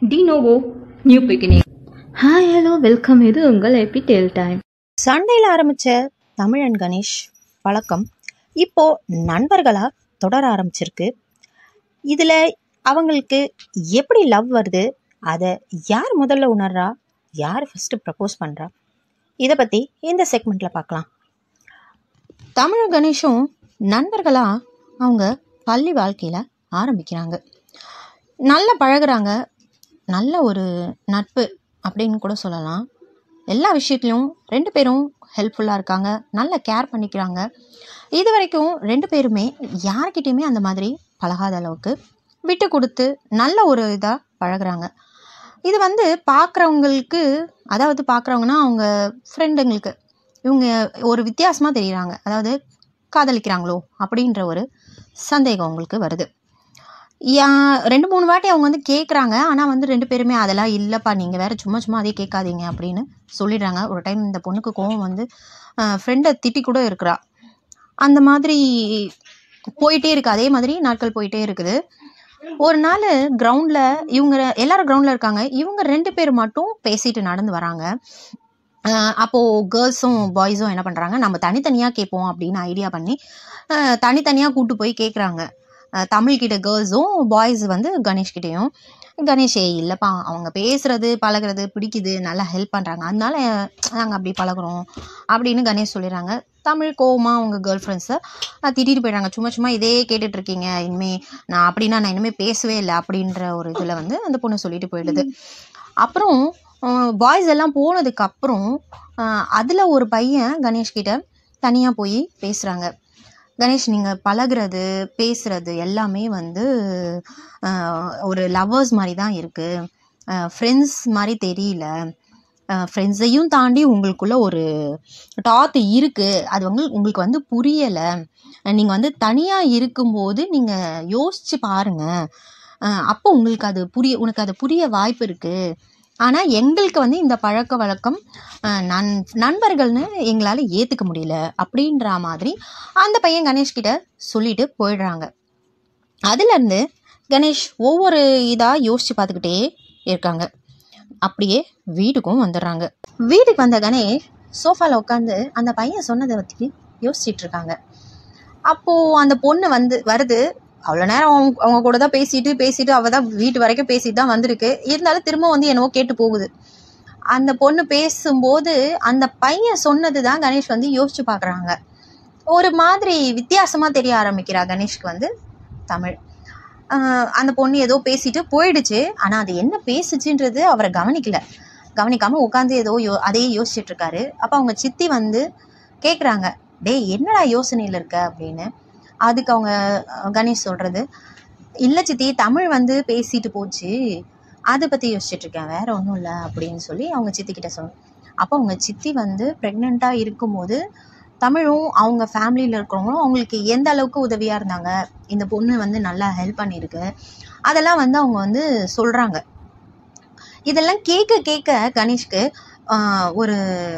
de novo new beginning hi hello welcome இது உங்கள் எபி Dale time சண்டையில் ஆரம்பித்த தமிழன் கணேஷ் பழக்கம் இப்போ நண்பர்களாக தொடர ஆரம்பிச்சிருக்கு இதில் அவங்களுக்கு எப்படி லவ் வருது அதை யார் முதல்ல உணர்றா யார் ஃபஸ்ட்டு ப்ரப்போஸ் பண்ணுறா இதை பற்றி இந்த செக்மெண்ட்டில் பார்க்கலாம் தமிழ் கணேஷும் நண்பர்களாக அவங்க பள்ளி வாழ்க்கையில் ஆரம்பிக்கிறாங்க நல்லா பழகுறாங்க நல்ல ஒரு நட்பு அப்படின்னு கூட சொல்லலாம் எல்லா விஷயத்துலையும் ரெண்டு பேரும் ஹெல்ப்ஃபுல்லாக இருக்காங்க நல்ல கேர் பண்ணிக்கிறாங்க இது வரைக்கும் ரெண்டு பேருமே யார்கிட்டயுமே அந்த மாதிரி பழகாத அளவுக்கு விட்டு கொடுத்து நல்ல ஒரு இதாக பழகுறாங்க இது வந்து பார்க்குறவங்களுக்கு அதாவது பார்க்குறவங்கன்னா அவங்க ஃப்ரெண்டுங்களுக்கு இவங்க ஒரு வித்தியாசமாக தெரியுறாங்க அதாவது காதலிக்கிறாங்களோ அப்படின்ற ஒரு சந்தேகம் அவங்களுக்கு வருது யா ரெண்டு மூணு வாட்டி அவங்க வந்து கேட்குறாங்க ஆனால் வந்து ரெண்டு பேருமே அதெல்லாம் இல்லைப்பா நீங்கள் வேறு சும்மா சும்மா அதே கேட்காதீங்க அப்படின்னு சொல்லிடுறாங்க ஒரு டைம் இந்த பொண்ணுக்கு கோவம் வந்து ஃப்ரெண்டை திட்டி கூட இருக்கிறா அந்த மாதிரி போயிட்டே இருக்கு அதே மாதிரி நாட்கள் போயிட்டே இருக்குது ஒரு நாள் கிரவுண்டில் இவங்க எல்லாரும் கிரவுண்டில் இருக்காங்க இவங்க ரெண்டு பேர் மட்டும் பேசிட்டு நடந்து வராங்க அஹ் அப்போ கேர்ள்ஸும் பாய்ஸும் என்ன பண்ணுறாங்க நம்ம தனித்தனியாக கேட்போம் அப்படின்னு ஐடியா பண்ணி அஹ் தனித்தனியாக கூட்டு போய் கேட்குறாங்க தமிழ்கிட்ட கேர்ள்ஸும் பாய்ஸ் வந்து கணேஷ்கிட்டேயும் கணேஷ் ஏய் இல்லைப்பா அவங்க பேசுறது பழகுறது பிடிக்குது நல்லா ஹெல்ப் பண்ணுறாங்க அதனால நாங்கள் அப்படி பழகுறோம் அப்படின்னு கணேஷ் சொல்லிடுறாங்க தமிழ் கோவமா அவங்க கேர்ள் ஃப்ரெண்ட்ஸை திட்டிட்டு போயிடுறாங்க சும்மா சும்மா இதே கேட்டுட்டு இருக்கீங்க இனிமே நான் அப்படின்னா நான் இனிமேல் பேசவே இல்லை அப்படின்ற ஒரு இதில் வந்து அந்த பொண்ணு சொல்லிட்டு போயிடுது அப்புறம் பாய்ஸ் எல்லாம் போனதுக்கு அப்புறம் அதில் ஒரு பையன் கணேஷ் கிட்ட தனியாக போய் பேசுகிறாங்க கணேஷ் நீங்கள் பழகுறது பேசுறது எல்லாமே வந்து ஆஹ், ஒரு லவ்வர்ஸ் மாதிரி தான் இருக்குது ஃப்ரெண்ட்ஸ் மாதிரி தெரியல ஃப்ரெண்ட்ஸையும் தாண்டி உங்களுக்குள்ள ஒரு டாத் இருக்குது அது வந்து உங்களுக்கு வந்து புரியலை நீங்கள் வந்து தனியாக இருக்கும்போது நீங்கள் யோசிச்சு பாருங்கள் அப்போ உங்களுக்கு அது புரிய உனக்கு அது புரிய வாய்ப்பு இருக்குது ஆனால் எங்களுக்கு வந்து இந்த பழக்க வழக்கம் அஹ், நண் நண்பர்கள்னு எங்களால் ஏற்றுக்க முடியல அப்படின்ற மாதிரி அந்த பையன் கணேஷ் கிட்ட சொல்லிட்டு போயிடுறாங்க அதுலேருந்து கணேஷ் ஒவ்வொரு இதாக யோசித்து பார்த்துக்கிட்டே இருக்காங்க அப்படியே வீட்டுக்கும் வந்துடுறாங்க வீட்டுக்கு வந்த கணேஷ் சோஃபாவில் உட்காந்து அந்த பையன் சொன்னதை பற்றி யோசிச்சிட்டு இருக்காங்க அப்போது அந்த பொண்ணு வந்து வருது அவ்வளோ நேரம் அவங்க அவங்க கூட தான் பேசிட்டு பேசிட்டு அவள் தான் வீட்டு வரைக்கும் பேசிட்டு தான் வந்திருக்கு இருந்தாலும் திரும்ப வந்து என்னவோ கேட்டு போகுது அந்த பொண்ணு பேசும்போது அந்த பையன் சொன்னது தான் கணேஷ் வந்து யோசிச்சு பார்க்குறாங்க ஒரு மாதிரி வித்தியாசமாக தெரிய ஆரம்பிக்கிறா கணேஷ்க்கு வந்து தமிழ் ஆஹ் அந்த பொண்ணு ஏதோ பேசிட்டு போயிடுச்சு ஆனால் அது என்ன பேசுச்சுன்றது அவரை கவனிக்கல கவனிக்காம உட்காந்து ஏதோ யோ அதையே யோசிச்சுட்டு இருக்காரு அப்போ அவங்க சித்தி வந்து கேட்குறாங்க டேய் என்னடா யோசனையில் இருக்க அப்படின்னு அதுக்கு அவங்க அஹ், கணேஷ் சொல்றது இல்லை சித்தி தமிழ் வந்து பேசிட்டு போச்சு அதை பற்றி யோசிச்சுட்டு இருக்கேன் வேற ஒன்றும் இல்லை அப்படின்னு சொல்லி அவங்க சித்தி கிட்ட சொன்னோம் அப்போ அவங்க சித்தி வந்து ப்ரெக்னெண்ட்டாக இருக்கும்போது தமிழும் அவங்க ஃபேமிலியில் இருக்கிறவங்களும் அவங்களுக்கு எந்த அளவுக்கு உதவியாக இருந்தாங்க இந்த பொண்ணு வந்து நல்லா ஹெல்ப் பண்ணியிருக்கு அதெல்லாம் வந்து அவங்க வந்து சொல்கிறாங்க இதெல்லாம் கேட்க கேட்க கணேஷ்க்கு ஆஹ், ஒரு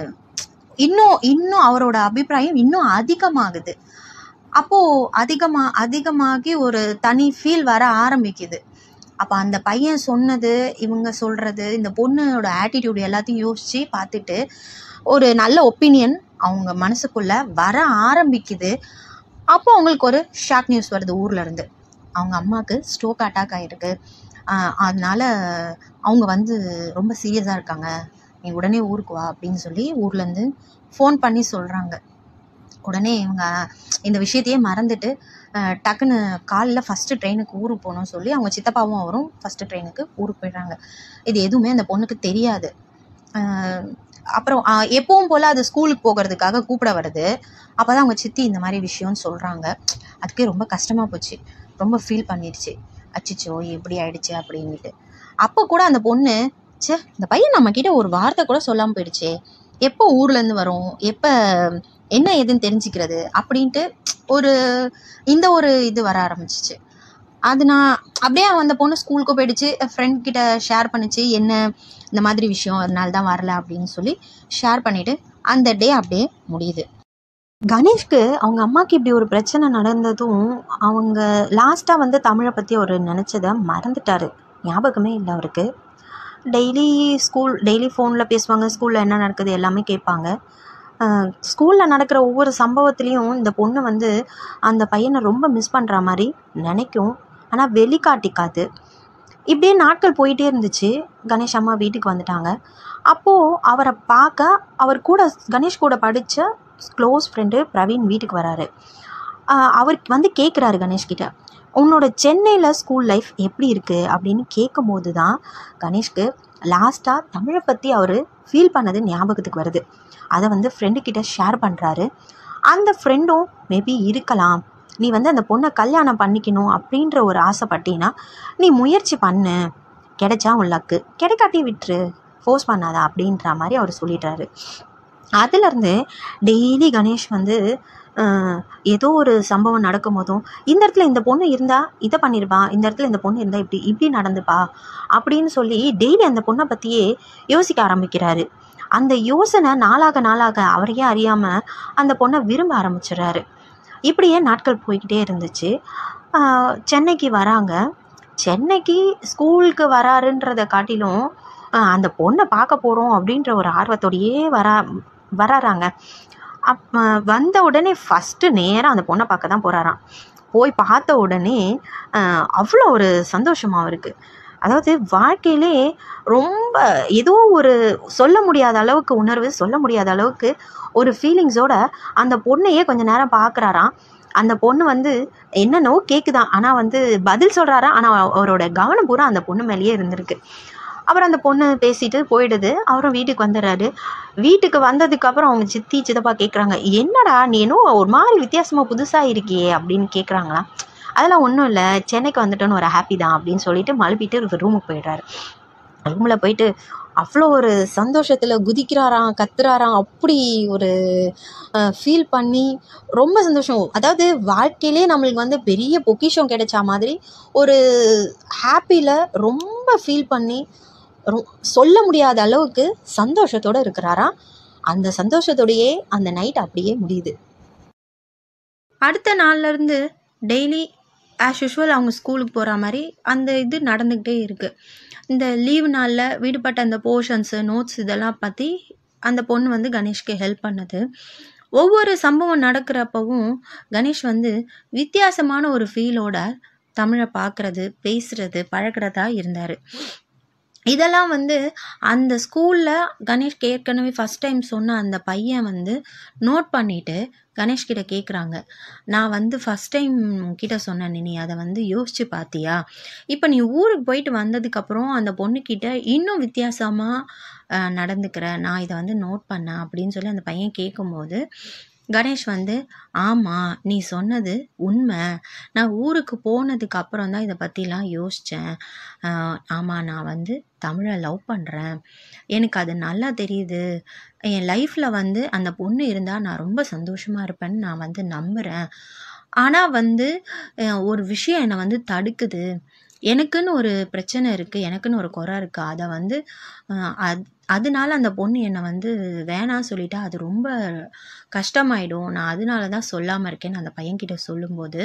இன்னும் இன்னும் அவரோட அபிப்பிராயம் இன்னும் அதிகமாகுது அப்போ அதிகமா அதிகமாகி ஒரு தனி ஃபீல் வர ஆரம்பிக்குது அப்போ அந்த பையன் சொன்னது இவங்க சொல்றது இந்த பொண்ணோட ஆட்டிடியூட் எல்லாத்தையும் யோசிச்சு பார்த்துட்டு ஒரு நல்ல ஒப்பீனியன் அவங்க மனசுக்குள்ள வர ஆரம்பிக்குது அப்போ அவங்களுக்கு ஒரு ஷாக் நியூஸ் வருது ஊர்ல இருந்து அவங்க அம்மாவுக்கு ஸ்ட்ரோக் அட்டாக் ஆயிருக்கு ஆஹ் அதனால அவங்க வந்து ரொம்ப சீரியஸாக இருக்காங்க நீ உடனே ஊருக்கு வா அப்படின்னு சொல்லி ஊர்லேருந்து ஃபோன் பண்ணி சொல்கிறாங்க உடனே இவங்க இந்த விஷயத்தையே மறந்துட்டு அஹ், டக்குன்னு காலைல ஃபஸ்ட்டு ட்ரெயினுக்கு ஊருக்கு போகணும்னு சொல்லி அவங்க சித்தப்பாவும் அவரும் ஃபஸ்ட்டு ட்ரெயினுக்கு ஊருக்கு போயிடுறாங்க இது எதுவுமே அந்த பொண்ணுக்கு தெரியாது அஹ், அப்புறம் அஹ், எப்பவும் போல் அது ஸ்கூலுக்கு போகிறதுக்காக கூப்பிட வருது அப்போ தான் அவங்க சித்தி இந்த மாதிரி விஷயம்னு சொல்கிறாங்க அதுக்கே ரொம்ப கஷ்டமாக போச்சு ரொம்ப ஃபீல் பண்ணிடுச்சு அச்சிச்சோ எப்படி ஆயிடுச்சு அப்படின்ட்டு அப்போ கூட அந்த பொண்ணு ச்சே இந்த பையன் நம்ம கிட்ட ஒரு வார்த்தை கூட சொல்லாமல் போயிடுச்சே எப்போ ஊர்லேருந்து வரும் எப்போ என்ன ஏதுன்னு தெரிஞ்சுக்கிறது அப்படின்ட்டு ஒரு இந்த ஒரு இது வர ஆரம்பிச்சிச்சு அது நான் அப்படியே அந்த பொண்ணு ஸ்கூலுக்கு போயிடுச்சு ஃப்ரெண்ட் கிட்ட ஷேர் பண்ணுச்சு என்ன இந்த மாதிரி விஷயம் அதனால தான் வரல அப்படின்னு சொல்லி ஷேர் பண்ணிட்டு அந்த டே அப்படியே முடியுது கணேஷ்க்கு அவங்க அம்மாக்கு இப்படி ஒரு பிரச்சனை நடந்ததும் அவங்க லாஸ்ட்டாக வந்து தமிழை பற்றி ஒரு நினச்சதை மறந்துட்டாரு ஞாபகமே இல்லை அவருக்கு டெய்லி ஸ்கூல் டெய்லி ஃபோனில் பேசுவாங்க ஸ்கூலில் என்ன நடக்குது எல்லாமே கேட்பாங்க ஸ்கூலில் நடக்கிற ஒவ்வொரு சம்பவத்துலேயும் இந்த பொண்ணு வந்து அந்த பையனை ரொம்ப மிஸ் பண்ணுற மாதிரி நினைக்கும் ஆனால் வெளிக்காட்டிக்காது இப்படியே நாட்கள் போயிட்டே இருந்துச்சு கணேஷ் அம்மா வீட்டுக்கு வந்துட்டாங்க அப்போது அவரை பார்க்க அவர் கூட கணேஷ் கூட படித்த க்ளோஸ் ஃப்ரெண்டு பிரவீன் வீட்டுக்கு வராரு ஆஹ் அவருக்கு வந்து கேட்குறாரு கணேஷ் கிட்ட உன்னோட சென்னையில் ஸ்கூல் லைஃப் எப்படி இருக்குது அப்படின்னு கேட்கும்போது தான் கணேஷ்க்கு லாஸ்ட்டாக தமிழை பற்றி அவர் ஃபீல் பண்ணது ஞாபகத்துக்கு வருது அதை வந்து ஃப்ரெண்டு கிட்ட ஷேர் பண்ணுறாரு அந்த ஃப்ரெண்டும் மேபி இருக்கலாம் நீ வந்து அந்த பொண்ணை கல்யாணம் பண்ணிக்கணும் அப்படின்ற ஒரு ஆசைப்பட்டீங்கன்னா நீ முயற்சி பண்ணு கிடைச்சா உன் லக்கு கிடைக்காட்டி விட்டுரு ஃபோர்ஸ் பண்ணாத அப்படின்ற மாதிரி அவர் சொல்லிடுறாரு அதுலேருந்து டெய்லி கணேஷ் வந்து ஆஹ், ஏதோ ஒரு சம்பவம் நடக்கும் போதும் இந்த இடத்துல இந்த பொண்ணு இருந்தால் இதை பண்ணியிருப்பா இந்த இடத்துல இந்த பொண்ணு இருந்தால் இப்படி இப்படி நடந்துப்பா அப்படின்னு சொல்லி டெய்லி அந்த பொண்ணை பற்றியே யோசிக்க ஆரம்பிக்கிறாரு அந்த யோசனை நாளாக நாளாக அவரையே அறியாமல் அந்த பொண்ணை விரும்ப ஆரம்பிச்சிடுறாரு இப்படியே நாட்கள் போய்கிட்டே இருந்துச்சு ஆஹ், சென்னைக்கு வராங்க சென்னைக்கு ஸ்கூலுக்கு வராருன்றதை காட்டிலும் ஆஹ், அந்த பொண்ணை பார்க்க போகிறோம் அப்படின்ற ஒரு ஆர்வத்தோடையே வரா வராறாங்க அப் வந்த உடனே ஃபஸ்ட்டு நேராக அந்த பொண்ணை பார்க்க தான் போகிறாராம் போய் பார்த்த உடனே ஆஹ், அவ்வளோ ஒரு சந்தோஷமா அவருக்கு அதாவது வாழ்க்கையிலே ரொம்ப ஏதோ ஒரு சொல்ல முடியாத அளவுக்கு உணர்வு சொல்ல முடியாத அளவுக்கு ஒரு ஃபீலிங்ஸோட அந்த பொண்ணையே கொஞ்ச நேரம் பார்க்குறாராம் அந்த பொண்ணு வந்து என்னென்னோ கேட்குதான் ஆனால் வந்து பதில் சொல்கிறாரா ஆனால் அவரோட கவனம் பூரா அந்த பொண்ணு மேலேயே இருந்திருக்கு அப்புறம் அந்த பொண்ணு பேசிட்டு போயிடுது அவரும் வீட்டுக்கு வந்துடுறாரு வீட்டுக்கு வந்ததுக்கு அப்புறம் அவங்க சித்தி சித்தப்பா கேட்குறாங்க என்னடா நீ என்னோ ஒரு மாதிரி வித்தியாசமாக புதுசாக இருக்கியே அப்படின்னு கேட்குறாங்களா அதெல்லாம் ஒன்றும் இல்லை சென்னைக்கு வந்துட்டோன்னு ஒரு ஹாப்பி தான் அப்படின்னு சொல்லிட்டு மழுப்பிட்டு ரூமுக்கு போயிடுறாரு ரூமில் போயிட்டு அவ்வளோ ஒரு சந்தோஷத்தில் குதிக்கிறாராம் கத்துறாராம் அப்படி ஒரு ஃபீல் பண்ணி ரொம்ப சந்தோஷம் அதாவது வாழ்க்கையிலே நம்மளுக்கு வந்து பெரிய பொக்கிஷம் கிடைச்ச மாதிரி ஒரு ஹாப்பியில் ரொம்ப ஃபீல் பண்ணி ரொ சொல்ல முடியாத அளவுக்கு சந்தோஷத்தோடு இருக்கிறாராம் அந்த சந்தோஷத்தோடையே அந்த நைட் அப்படியே முடியுது அடுத்த நாள்லேருந்து டெய்லி ஆஸ் யூஷுவல் அவங்க ஸ்கூலுக்கு போகிற மாதிரி அந்த இது நடந்துக்கிட்டே இருக்குது இந்த லீவ் நாளில் விடுபட்ட அந்த போர்ஷன்ஸு நோட்ஸ் இதெல்லாம் பற்றி அந்த பொண்ணு வந்து கணேஷ்க்கு ஹெல்ப் பண்ணுது ஒவ்வொரு சம்பவம் நடக்கிறப்பவும் கணேஷ் வந்து வித்தியாசமான ஒரு ஃபீலோட தமிழை பார்க்குறது பேசுறது பழகுறதா இருந்தார் இதெல்லாம் வந்து அந்த ஸ்கூலில் கணேஷ்க்கு ஏற்கனவே ஃபஸ்ட் டைம் சொன்ன அந்த பையன் வந்து நோட் பண்ணிட்டு கணேஷ் கிட்ட கேட்குறாங்க நான் வந்து ஃபஸ்ட் டைம் கிட்ட சொன்னேன் நீ அதை வந்து யோசிச்சு பார்த்தியா இப்போ நீ ஊருக்கு போயிட்டு வந்ததுக்கப்புறம் அந்த பொண்ணுக்கிட்ட இன்னும் வித்தியாசமாக நடந்துக்கிற நான் இதை வந்து நோட் பண்ணேன் அப்படின்னு சொல்லி அந்த பையன் கேட்கும்போது கணேஷ் வந்து ஆமாம் நீ சொன்னது உண்மை நான் ஊருக்கு போனதுக்கு அப்புறம் தான் இதை பற்றிலாம் யோசித்தேன் ஆமாம் நான் வந்து தமிழை லவ் பண்ணுறேன் எனக்கு அது நல்லா தெரியுது என் லைஃப்பில் வந்து அந்த பொண்ணு இருந்தால் நான் ரொம்ப சந்தோஷமாக இருப்பேன்னு நான் வந்து நம்புகிறேன் ஆனால் வந்து அஹ், ஒரு விஷயம் என்னை வந்து தடுக்குது எனக்குன்னு ஒரு பிரச்சனை இருக்குது எனக்குன்னு ஒரு குறை இருக்குது அதை வந்து அஹ், அது அதனால அந்த பொண்ணு என்னை வந்து வேணாம் சொல்லிட்டா அது ரொம்ப கஷ்டமாயிடும் நான் அதனால தான் சொல்லாமல் இருக்கேன்னு அந்த பையன்கிட்ட சொல்லும்போது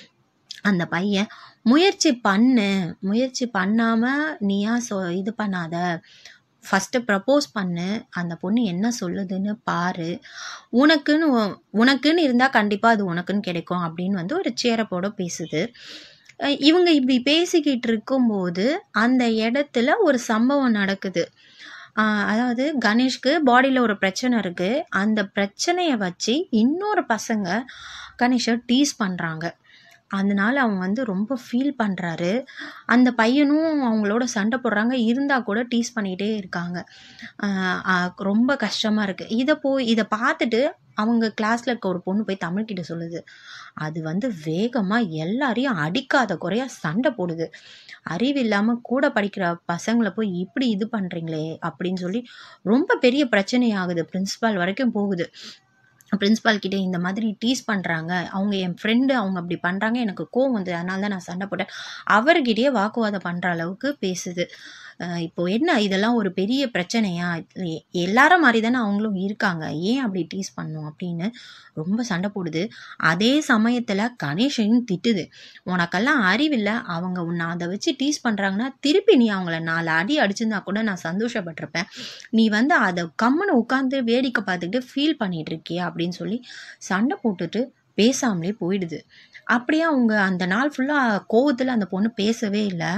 அந்த பையன் முயற்சி பண்ணு முயற்சி பண்ணாமல் நீயா சொ இது பண்ணாத ஃபஸ்ட்டு ப்ரப்போஸ் பண்ணு அந்த பொண்ணு என்ன சொல்லுதுன்னு பாரு உனக்குன்னு உ- உனக்குன்னு இருந்தால் கண்டிப்பாக அது உனக்குன்னு கிடைக்கும் அப்படின்னு வந்து ஒரு சேரப்போட பேசுது அஹ் இவங்க இப்படி பேசிக்கிட்டு இருக்கும்போது அந்த இடத்துல ஒரு சம்பவம் நடக்குது ஆஹ் அதாவது கணேஷ்க்கு பாடியில் ஒரு பிரச்சனை இருக்குது அந்த பிரச்சனையை வச்சு இன்னொரு பசங்க கணேஷை டீஸ் பண்ணுறாங்க அதனால அவன் வந்து ரொம்ப ஃபீல் பண்ணுறாரு அந்த பையனும் அவங்களோட சண்டை போடுறாங்க இருந்தால் கூட டீஸ் பண்ணிகிட்டே இருக்காங்க ஆஹ் ஆஹ் ரொம்ப கஷ்டமாக இருக்குது இதை போய் இதை பார்த்துட்டு அவங்க கிளாஸில் இருக்க ஒரு பொண்ணு போய் தமிழ்கிட்ட சொல்லுது அது வந்து வேகமாக எல்லாரையும் அடிக்காத குறையா சண்டை போடுது அறிவு இல்லாமல் கூட படிக்கிற பசங்களை போய் இப்படி இது பண்ணுறீங்களே அப்படின்னு சொல்லி ரொம்ப பெரிய பிரச்சனை ஆகுது பிரின்சிபால் வரைக்கும் போகுது பிரின்சிபால் கிட்ட இந்த மாதிரி டீஸ் பண்ணுறாங்க அவங்க என் ஃப்ரெண்டு அவங்க அப்படி பண்ணுறாங்க எனக்கு கோவம் வந்து அதனால தான் நான் சண்டை போட்டேன் அவர்கிட்டயே வாக்குவாதம் பண்ணுற அளவுக்கு பேசுது அஹ் இப்போ என்ன இதெல்லாம் ஒரு பெரிய பிரச்சனையா எ- எல்லாரும் மாதிரி தானே அவங்களும் இருக்காங்க ஏன் அப்படி டீஸ் பண்ணும் அப்படின்னு ரொம்ப சண்டை போடுது அதே சமயத்தில் கணேஷையும் திட்டுது உனக்கெல்லாம் அறிவில்லை அவங்க உன்னை அதை வச்சு டீஸ் பண்ணுறாங்கன்னா திருப்பி நீ அவங்கள நாலு அடி அடிச்சிருந்தா கூட நான் சந்தோஷப்பட்டிருப்பேன் நீ வந்து அதை கம்முன்னு உட்காந்து வேடிக்கை பார்த்துக்கிட்டு ஃபீல் பண்ணிட்டு இருக்கியா அப்படின்னு சொல்லி சண்டை போட்டுட்டு பேசாமலே போயிடுது அப்படியே அவங்க அந்த நாள் ஃபுல்லாக கோவத்தில் அந்த பொண்ணு பேசவே இல்லை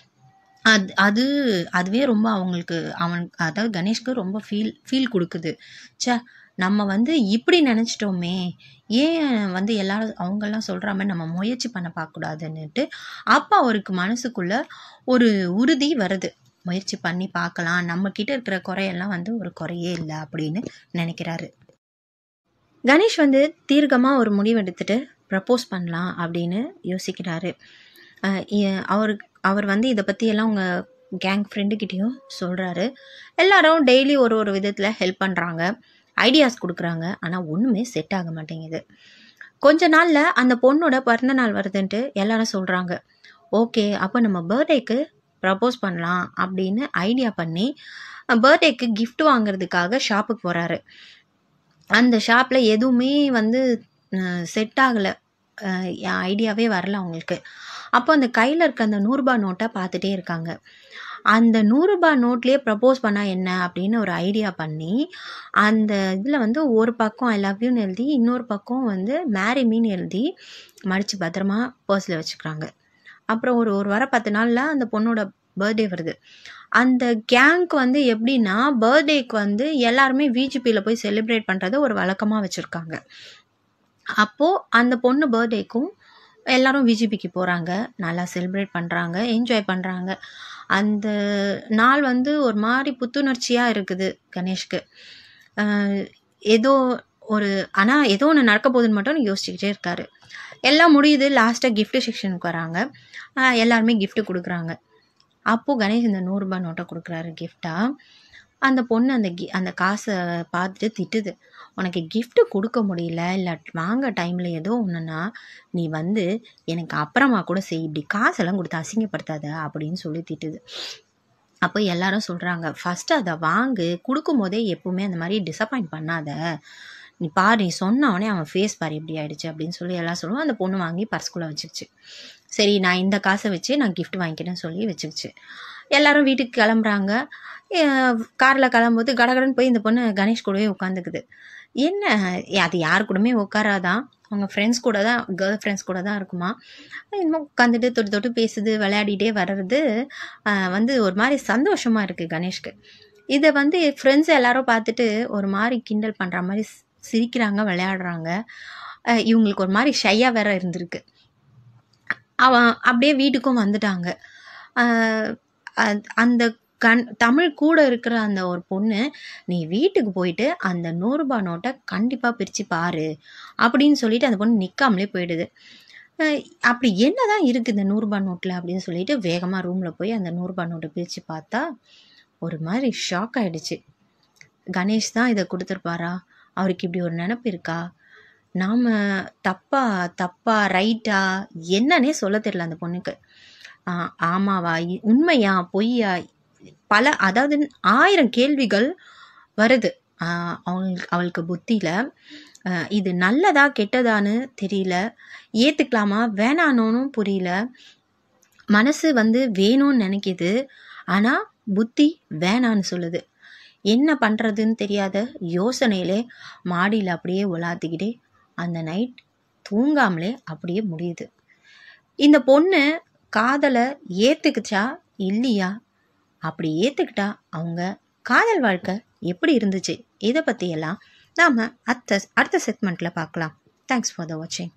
அது அது அதுவே ரொம்ப அவங்களுக்கு அவன் அதாவது கணேஷ்க்கு ரொம்ப ஃபீல் ஃபீல் கொடுக்குது ச்சே நம்ம வந்து இப்படி நினச்சிட்டோமே ஏன் வந்து எல்லாரும் அவங்கெல்லாம் சொல்கிற மாதிரி நம்ம முயற்சி பண்ண பார்க்கக்கூடாதுன்னுட்டு அப்போ அவருக்கு மனசுக்குள்ள ஒரு உறுதி வருது முயற்சி பண்ணி பார்க்கலாம் நம்ம கிட்ட இருக்கிற குறையெல்லாம் வந்து ஒரு குறையே இல்லை அப்படின்னு நினைக்கிறாரு கணேஷ் வந்து தீர்க்கமாக ஒரு முடிவு எடுத்துட்டு ப்ரப்போஸ் பண்ணலாம் அப்படின்னு யோசிக்கிறாரு அஹ் இ- அவர் அவர் வந்து இதை பற்றியெல்லாம் உங்கள் கேங் ஃப்ரெண்டுக்கிட்டேயும் சொல்கிறாரு எல்லாரும் டெய்லி ஒரு ஒரு விதத்தில் ஹெல்ப் பண்ணுறாங்க ஐடியாஸ் கொடுக்குறாங்க ஆனால் ஒன்றுமே செட் ஆக மாட்டேங்குது கொஞ்ச நாளில் அந்த பொண்ணோட பிறந்த நாள் வருதுன்ட்டு எல்லாரும் சொல்கிறாங்க ஓகே அப்போ நம்ம பர்த்டேக்கு ப்ரப்போஸ் பண்ணலாம் அப்படின்னு ஐடியா பண்ணி பர்த்டேக்கு gift வாங்குறதுக்காக ஷாப்புக்கு போகிறாரு அந்த ஷாப்பில் எதுவுமே வந்து செட் ஆகலை ஐடியாவே வரல அவங்களுக்கு அப்போ அந்த கையில் இருக்க அந்த நூறுரூபா நோட்டை பார்த்துட்டே இருக்காங்க அந்த நூறுரூபா நோட்லேயே ப்ரப்போஸ் பண்ணால் என்ன அப்படின்னு ஒரு ஐடியா பண்ணி அந்த இதில் வந்து ஒரு பக்கம் ஐ லவ் யூன்னு எழுதி இன்னொரு பக்கம் வந்து மேரி மீன் எழுதி மடித்து பத்திரமா பர்ஸில் வச்சுக்கிறாங்க அப்புறம் ஒரு ஒரு வாரம் பத்து நாளில் அந்த பொண்ணோட பர்த்டே வருது அந்த கேங்க் வந்து எப்படின்னா பர்த்டேக்கு வந்து எல்லாருமே விஜிபியில் போய் செலிப்ரேட் பண்ணுறத ஒரு வழக்கமாக வச்சுருக்காங்க அப்போது அந்த பொண்ணு பர்த்டேக்கும் எல்லாரும் விஜிபிக்கு போகிறாங்க நல்லா செலிப்ரேட் பண்ணுறாங்க என்ஜாய் பண்ணுறாங்க அந்த நாள் வந்து ஒரு மாதிரி புத்துணர்ச்சியாக இருக்குது கணேஷ்க்கு ஆஹ் ஏதோ ஒரு ஆனால் ஏதோ ஒன்று நடக்க போகுதுன்னு மட்டும் யோசிச்சுக்கிட்டே இருக்காரு எல்லாம் முடியுது லாஸ்ட்டாக gift செக்ஷனுக்கு வராங்க ஆஹ் எல்லாருமே gift கொடுக்குறாங்க அப்போது கணேஷ் இந்த நூறுரூபா நோட்டை கொடுக்குறாரு கிஃப்டாக அந்த பொண்ணு அந்த கி அந்த காசை பார்த்துட்டு திட்டுது உனக்கு gift கொடுக்க முடியல இல்லை வாங்க டைமில் ஏதோ ஒன்றுனா நீ வந்து எனக்கு அப்புறமா கூட செய் இப்படி காசெல்லாம் கொடுத்து அசிங்கப்படுத்தாத அப்படின்னு சொல்லி திட்டுது அப்போ எல்லாரும் சொல்கிறாங்க ஃபஸ்ட்டு அதை வாங்கு கொடுக்கும் போதே எப்பவுமே அந்த மாதிரி டிசப்பாயிண்ட் பண்ணாத நீ பாரு நீ சொன்ன உடனே அவன் ஃபேஸ் பாரு எப்படி ஆயிடுச்சு அப்படின்னு சொல்லி எல்லாம் சொல்லுவோம் அந்த பொண்ணு வாங்கி பர்ஸ்குள்ளே வச்சுக்கிச்சு சரி நான் இந்த காசை வச்சு நான் gift வாங்கிக்கிறேன்னு சொல்லி வச்சுக்கிச்சு எல்லாரும் வீட்டுக்கு கிளம்புறாங்க காரில் கிளம்பும்போது கடகடன்னு போய் இந்த பொண்ணு கணேஷ் கூடவே உட்காந்துக்குது என்ன அது யார் கூடமே உட்காராதான் அவங்க ஃப்ரெண்ட்ஸ் கூட தான் கேர்ள் ஃப்ரெண்ட்ஸ் கூட தான் இருக்குமா இன்னும் உட்காந்துட்டு தொட்டு தொட்டு பேசுது விளையாடிட்டே வர்றது ஆஹ் வந்து ஒரு மாதிரி சந்தோஷமாக இருக்குது கணேஷ்க்கு இதை வந்து ஃப்ரெண்ட்ஸ் எல்லாரும் பார்த்துட்டு ஒரு மாதிரி கிண்டல் பண்ணுற மாதிரி சி- சிரிக்கிறாங்க விளையாடுறாங்க ஆஹ் இவங்களுக்கு ஒரு மாதிரி ஷையாக வேற இருந்திருக்கு அவன் அப்படியே வீட்டுக்கும் வந்துட்டாங்க ஆஹ் அ- அந்த கண் தமிழ் கூட இருக்கிற அந்த ஒரு பொண்ணு நீ வீட்டுக்கு போயிட்டு அந்த நூறுரூபா நோட்டை கண்டிப்பாக பிரித்து பாரு அப்படின்னு சொல்லிட்டு அந்த பொண்ணு நிற்காமலே போயிடுது அஹ் அப்படி என்னதான் இருக்குது இந்த நூறுரூபா நோட்டில் அப்படின்னு சொல்லிட்டு வேகமாக ரூமில் போய் அந்த நூறுரூபா நோட்டை பிரித்து பார்த்தா ஒரு மாதிரி ஷாக் ஆயிடுச்சு கணேஷ் தான் இதை கொடுத்துருப்பாரா அவருக்கு இப்படி ஒரு நினப்பு இருக்கா நாம் தப்பா தப்பா ரைட்டா என்னன்னே சொல்ல தெரியல அந்த பொண்ணுக்கு ஆஹ் ஆமாவா இ- உண்மையா பொய்யா பல அதாவது ஆயிரம் கேள்விகள் வருது ஆஹ் அவங்களுக்கு அவளுக்கு புத்தியில் இது நல்லதா கெட்டதான்னு தெரியல ஏற்றுக்கலாமா வேணானோன்னு புரியல மனசு வந்து வேணும்னு நினைக்குது ஆனால் புத்தி வேணான்னு சொல்லுது என்ன பண்ணுறதுன்னு தெரியாத யோசனையிலே மாடியில் அப்படியே உலாத்திக்கிட்டே அந்த நைட் தூங்காமலே அப்படியே முடியுது இந்த பொண்ணு காதலை ஏற்றுக்குச்சா இல்லையா அப்படி ஏற்றுக்கிட்டா அவங்க காதல் வாழ்க்கை எப்படி இருந்துச்சு இதை பற்றியெல்லாம் நாம் அடுத்த அடுத்த செக்மெண்ட்டில் பார்க்கலாம் தேங்க்ஸ் ஃபார் த வாட்சிங்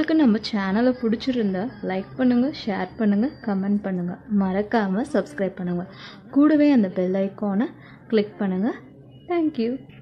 உங்களுக்கு நம்ம சேனலை பிடிச்சிருந்தா லைக் பண்ணுங்கள் ஷேர் பண்ணுங்கள் கமெண்ட் பண்ணுங்கள் மறக்காமல் சப்ஸ்கிரைப் பண்ணுங்கள் கூடவே அந்த பெல் ஐக்கானை கிளிக் பண்ணுங்கள் தேங்க்யூ